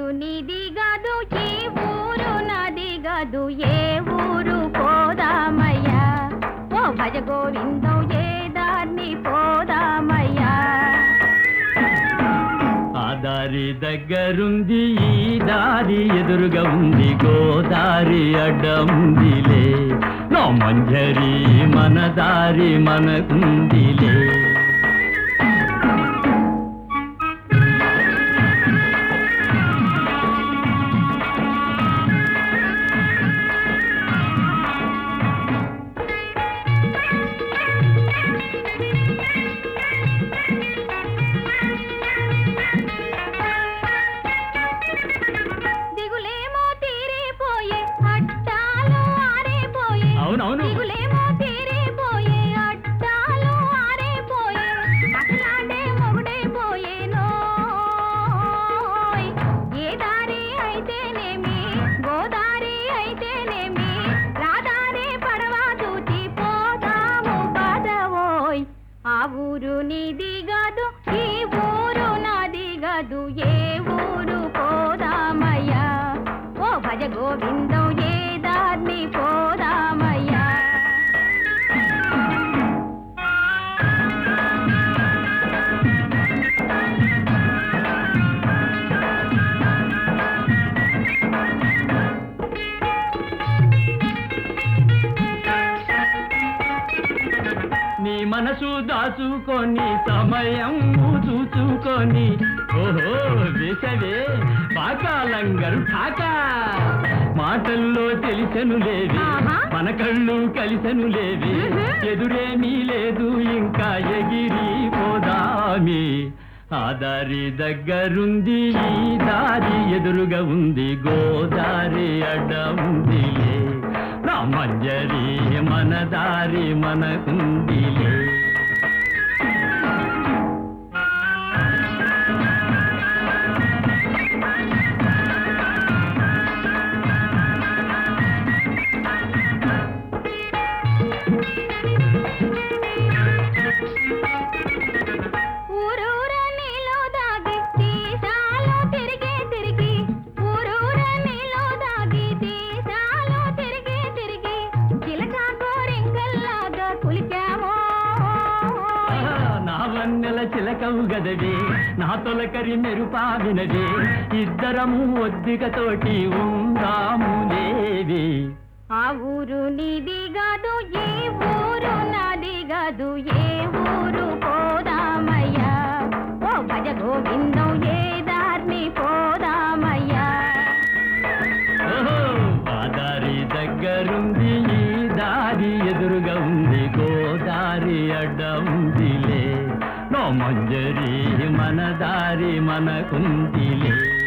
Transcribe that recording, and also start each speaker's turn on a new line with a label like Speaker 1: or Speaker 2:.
Speaker 1: ఊరు నీది గదు ఈ ఊరు నాది గదు ఏ ఊరు పోదామయ్యా ఓ భజ గోవిందం ఏ దాన్ని పోదామయ్యా
Speaker 2: ఆ దారి దగ్గరుంది ఈ దారి ఎదురుగా ఉంది గోదారి అడ్డముందిలే నా మంజరి మన దారి మనకుందిలే
Speaker 1: దిగులేమో తీరిపోయే అట్టాలు ఆరిపోయే
Speaker 2: అవునవును
Speaker 1: దిగులేమో తీరిపోయే అట్టాలు ఆరిపోయే అసలాండే మొగుడైపోయేనోయ్ ఏ దారి అయితేనేమి గోదారి అయితేనేమి రాదారి పడవ దూచి పోదాము పదవోయ్ ఆ ఊరు నీది గదు ఈ ఊరు నాది గదు ఏ ఊరు పోదామయ్యా ఓ భజ గోవిందం ఏ దాన్ని పోదామయ్యా
Speaker 2: నీ మనసు దాచుకొని సమయం చూచుకొని ఓహో వేసవే పాకాలంగరు ఠాకా మాటల్లో తెలిసెను లేవి
Speaker 1: ఆహా.
Speaker 2: మన కళ్ళు కలిసెను లేవి
Speaker 1: మ్హూ.
Speaker 2: ఎదురేమీ లేదు ఇంకా ఎగిరి పోదామి ఆ దారి దగ్గరుంది ఈ దారి ఎదురుగా ఉంది గోదారి అడ్డముందిలే నా మంజరి మన దారి మనకుందిలే
Speaker 1: ఊరూర నీలో దాగి తీసాలో తిరిగి తిరిగి ఊరూర నీలో దాగి తీసాలో తిరిగి తిరిగి చిలక గోరింకల్లాగా కులికామో
Speaker 2: నా వన్నెల చిలకవు గదవే నా తొలకరి మెరుపా వినవే ఇద్దరము ఒద్దికతోటి ఉందాము లేవి
Speaker 1: ఆ ఊరు నీది కాదు ఏ ఊరు నాది కాదు ఏ ఊరు పోదామయ్యా ఓ భజ గోవిందం ఏ దారిని పోదామయ్యా
Speaker 2: ఓహో, ఆ దారి దగ్గరుంది ఈ దారి ఎదురుగా ఉంది గోదారి అడ్డముందిలే నో మంజరి మన దారి మనకుందిలే